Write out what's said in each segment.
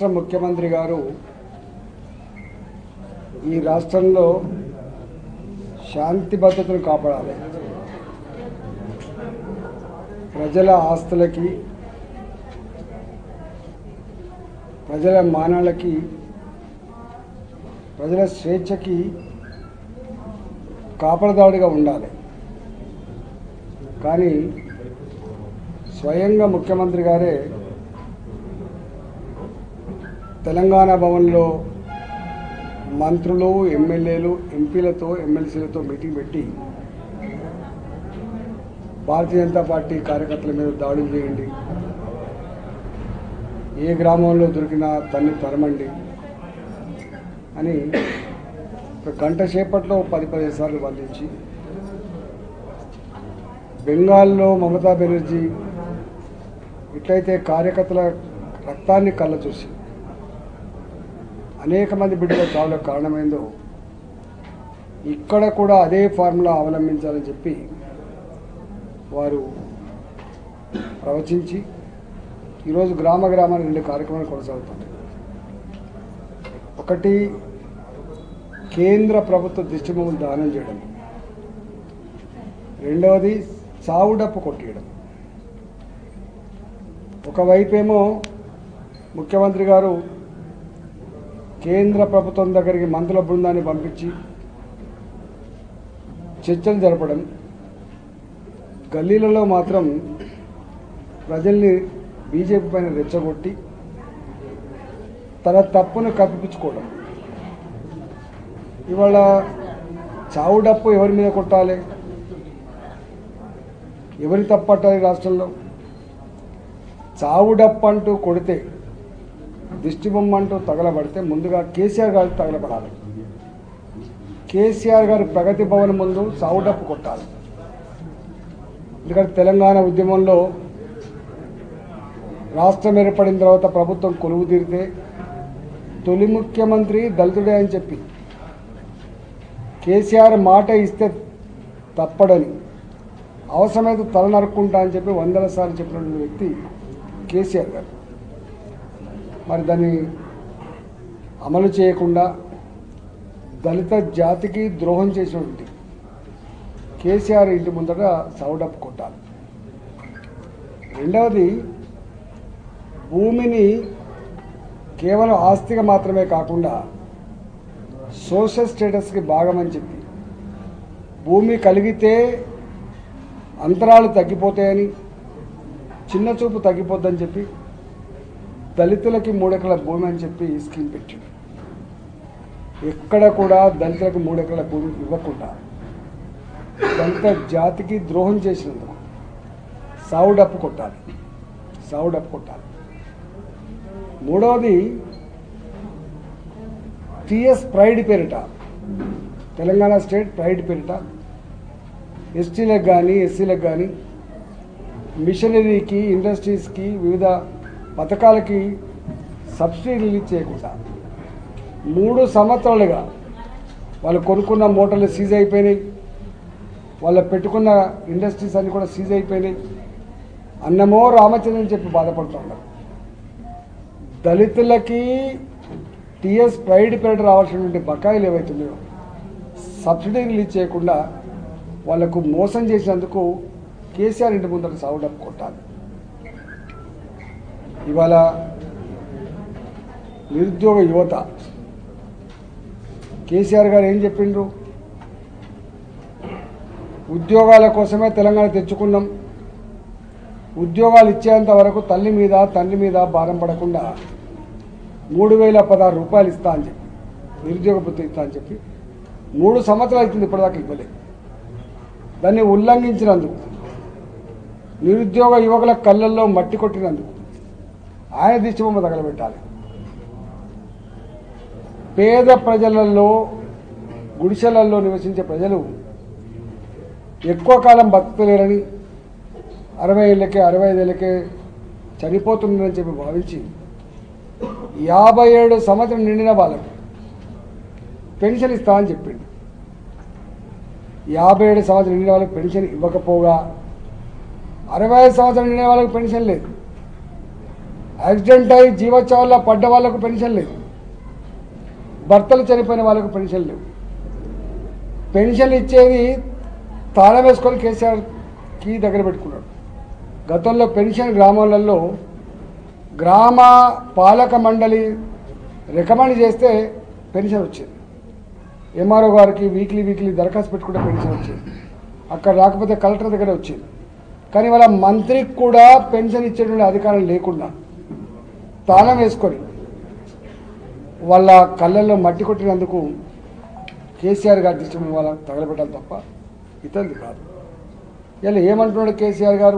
రాష్ట్ర ముఖ్యమంత్రి గారు ఈ రాష్ట్రంలో శాంతి భద్రతను కాపాడాలి ప్రజల ఆస్తులకి ప్రజల మానాలకి ప్రజల స్వేచ్ఛకి కాపలదాడుగా ఉండాలి కానీ స్వయంగా ముఖ్యమంత్రి గారే తెలంగాణ భవన్లో మంత్రులు ఎమ్మెల్యేలు ఎంపీలతో ఎమ్మెల్సీలతో మీటింగ్ పెట్టి భారతీయ జనతా పార్టీ కార్యకర్తల మీద దాడులు చేయండి ఏ గ్రామంలో దొరికినా తన్ని తరమండి అని ఒక గంట సేపట్లో పది పదిహేను సార్లు వర్ణించి బెంగాల్లో మమతా బెనర్జీ ఇట్లయితే కార్యకర్తల రక్తాన్ని కళ్ళ చూసి అనేక మంది బిడ్డల చావులకు కారణమైందో ఇక్కడ కూడా అదే ఫార్ములా అవలంబించాలని చెప్పి వారు ప్రవచించి ఈరోజు గ్రామ గ్రామానికి రెండు కార్యక్రమాలు కొనసాగుతున్నాయి ఒకటి కేంద్ర ప్రభుత్వ దిష్టిబొమ్మలు దానం చేయడం రెండవది చావుడప్పు కొట్టేయడం ఒకవైపేమో ముఖ్యమంత్రి గారు కేంద్ర ప్రభుత్వం దగ్గరికి మంత్రుల బృందాన్ని పంపించి చర్చలు జరపడం గల్లీలలో మాత్రం ప్రజల్ని బీజేపీ పైన రెచ్చగొట్టి తన తప్పును కప్పిపుచ్చుకోవడం ఇవాళ చావు డప్పు ఎవరి మీద కొట్టాలి ఎవరి తప్పట్టాలి రాష్ట్రంలో చావు డప్పు అంటూ కొడితే దిష్టి బొమ్మ అంటూ తగలబడితే ముందుగా కేసీఆర్ గారికి తగలబడాలి కేసీఆర్ గారి ప్రగతి భవన్ ముందు చావు డప్పు కొట్టాలి ఎందుకంటే తెలంగాణ ఉద్యమంలో రాష్ట్రం ఏర్పడిన తర్వాత ప్రభుత్వం కొలువు తీరితే తొలి ముఖ్యమంత్రి దళితుడే అని చెప్పి కేసీఆర్ మాట ఇస్తే తప్పడని అవసరమైతే తల నరుక్కుంటా అని చెప్పి వందల సార్లు చెప్పినటువంటి వ్యక్తి కేసీఆర్ గారు మరి దాన్ని అమలు చేయకుండా దళిత జాతికి ద్రోహం చేసినటువంటి కేసీఆర్ ఇంటి ముందట సౌడప్ కొట్టాలి రెండవది భూమిని కేవలం ఆస్తిగా మాత్రమే కాకుండా సోషల్ స్టేటస్కి భాగమని చెప్పి భూమి కలిగితే అంతరాలు తగ్గిపోతాయని చిన్న చూపు తగ్గిపోద్దని చెప్పి దళితులకి మూడెకరాల భూమి అని చెప్పి స్కీమ్ పెట్టిండు ఎక్కడ కూడా దళితులకు మూడెకరాల భూమి ఇవ్వకుండా దళిత జాతికి ద్రోహం చేసినందుకు సావుడప్పు కొట్టాలి సావుడప్పు కొట్టాలి మూడవది టిఎస్ ప్రైడ్ పేరిట తెలంగాణ స్టేట్ ప్రైడ్ పేరిట ఎస్టీలకు కానీ ఎస్సీలకు కానీ మిషనరీకి ఇండస్ట్రీస్కి వివిధ పథకాలకి సబ్సిడీ రిలీజ్ చేయకుండా మూడు సంవత్సరాలుగా వాళ్ళు కొనుక్కున్న మోటార్లు సీజ్ అయిపోయినాయి వాళ్ళు పెట్టుకున్న ఇండస్ట్రీస్ అన్నీ కూడా సీజ్ అయిపోయినాయి అన్నమో రామచంద్రని చెప్పి బాధపడుతున్నారు దళితులకి టిఎస్ ప్రైడ్ పీరియడ్ రావాల్సినటువంటి బకాయిలు ఏవైతున్నాయో సబ్సిడీ రిలీజ్ చేయకుండా వాళ్లకు మోసం చేసినందుకు కేసీఆర్ ఇంటి ముందర సాగుడప్పు కొట్టాలి ఇవాళ నిరుద్యోగ యువత కేసీఆర్ గారు ఏం చెప్పిండ్రు ఉద్యోగాల కోసమే తెలంగాణ తెచ్చుకున్నాం ఉద్యోగాలు ఇచ్చేంత వరకు తల్లి మీద తండ్రి మీద భారం పడకుండా మూడు వేల పదహారు రూపాయలు ఇస్తా అని చెప్పి నిరుద్యోగ భృతి ఇస్తా అని చెప్పి మూడు సంవత్సరాలు అవుతుంది ఇప్పటిదాకా ఇవ్వలేదు దాన్ని ఉల్లంఘించినందుకు నిరుద్యోగ యువకుల కళ్ళల్లో మట్టి కొట్టినందుకు ఆయన దిష్టిబొమ్మ తగలబెట్టాలి పేద ప్రజలలో గుడిసెలలో నివసించే ప్రజలు ఎక్కువ కాలం బతకలేరని అరవై ఏళ్ళకే అరవై ఐదేళ్ళకే చనిపోతున్నారని చెప్పి భావించి యాభై ఏడు సంవత్సరం నిండిన వాళ్ళకి పెన్షన్ ఇస్తా అని చెప్పిండు యాభై ఏడు సంవత్సరం నిండిన వాళ్ళకి పెన్షన్ ఇవ్వకపోగా అరవై ఐదు సంవత్సరం నిండిన వాళ్ళకి పెన్షన్ లేదు యాక్సిడెంట్ అయి జీవోత్సవాల్లో పడ్డ వాళ్ళకు పెన్షన్ లేదు భర్తలు చనిపోయిన వాళ్ళకు పెన్షన్ లేవు పెన్షన్ ఇచ్చేది తాళం వేసుకొని కేసీఆర్ కీ దగ్గర పెట్టుకున్నాడు గతంలో పెన్షన్ గ్రామాలలో గ్రామ పాలక మండలి రికమెండ్ చేస్తే పెన్షన్ వచ్చేది ఎంఆర్ఓ గారికి వీక్లీ వీక్లీ దరఖాస్తు పెట్టుకుంటే పెన్షన్ వచ్చేది అక్కడ రాకపోతే కలెక్టర్ దగ్గర వచ్చేది కానీ వాళ్ళ మంత్రికి కూడా పెన్షన్ ఇచ్చేటువంటి అధికారం లేకుండా తాళం వేసుకొని వాళ్ళ కళ్ళల్లో మట్టి కొట్టినందుకు కేసీఆర్ గారి దృష్టి వాళ్ళ తగలబెట్టాలి తప్ప ఇతరుది కాదు ఇలా ఏమంటున్నాడు కేసీఆర్ గారు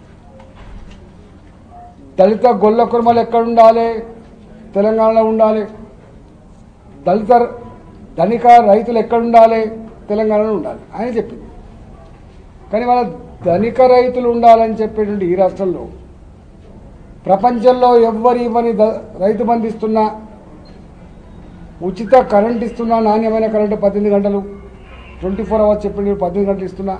దళిత గొల్ల కుర్మలు ఎక్కడ ఉండాలి తెలంగాణలో ఉండాలి దళిత ధనిక రైతులు ఎక్కడ ఉండాలి తెలంగాణలో ఉండాలి ఆయన చెప్పింది కానీ వాళ్ళ ధనిక రైతులు ఉండాలని చెప్పేటువంటి ఈ రాష్ట్రంలో ప్రపంచంలో ఎవ్వరు ఇవ్వని ద- రైతు బంధు ఇస్తున్నా ఉచిత కరెంట్ ఇస్తున్నా నాణ్యమైన కరెంటు పద్దెనిమిది గంటలు ట్వంటీ ఫోర్ అవర్స్ చెప్పింది పద్దెనిమిది గంటలు ఇస్తున్నా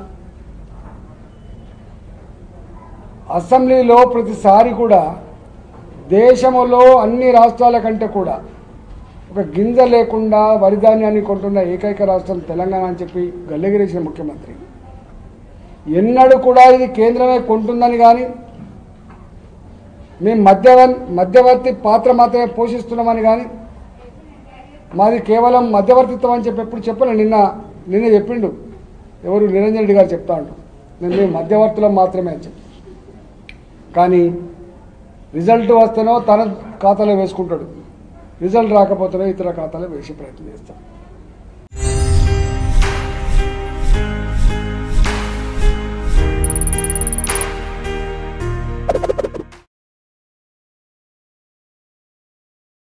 అసెంబ్లీలో ప్రతిసారి కూడా దేశంలో అన్ని రాష్ట్రాల కంటే కూడా ఒక గింజ లేకుండా వరి ధాన్యాన్ని కొంటున్న ఏకైక రాష్ట్రం తెలంగాణ అని చెప్పి గల్లెగిరేసిన ముఖ్యమంత్రి ఎన్నడూ కూడా ఇది కేంద్రమే కొంటుందని కానీ మేము మధ్యవ మధ్యవర్తి పాత్ర మాత్రమే పోషిస్తున్నామని కానీ మాది కేవలం మధ్యవర్తిత్వం అని చెప్పి ఎప్పుడు చెప్పలే నిన్న నిన్న చెప్పిండు ఎవరు నిరంజన్ రెడ్డి గారు చెప్తా ఉంటారు నేను మేము మధ్యవర్తులం మాత్రమే అని చెప్పి కానీ రిజల్ట్ వస్తేనో తన ఖాతాలో వేసుకుంటాడు రిజల్ట్ రాకపోతేనో ఇతర ఖాతాలో వేసే ప్రయత్నం చేస్తాడు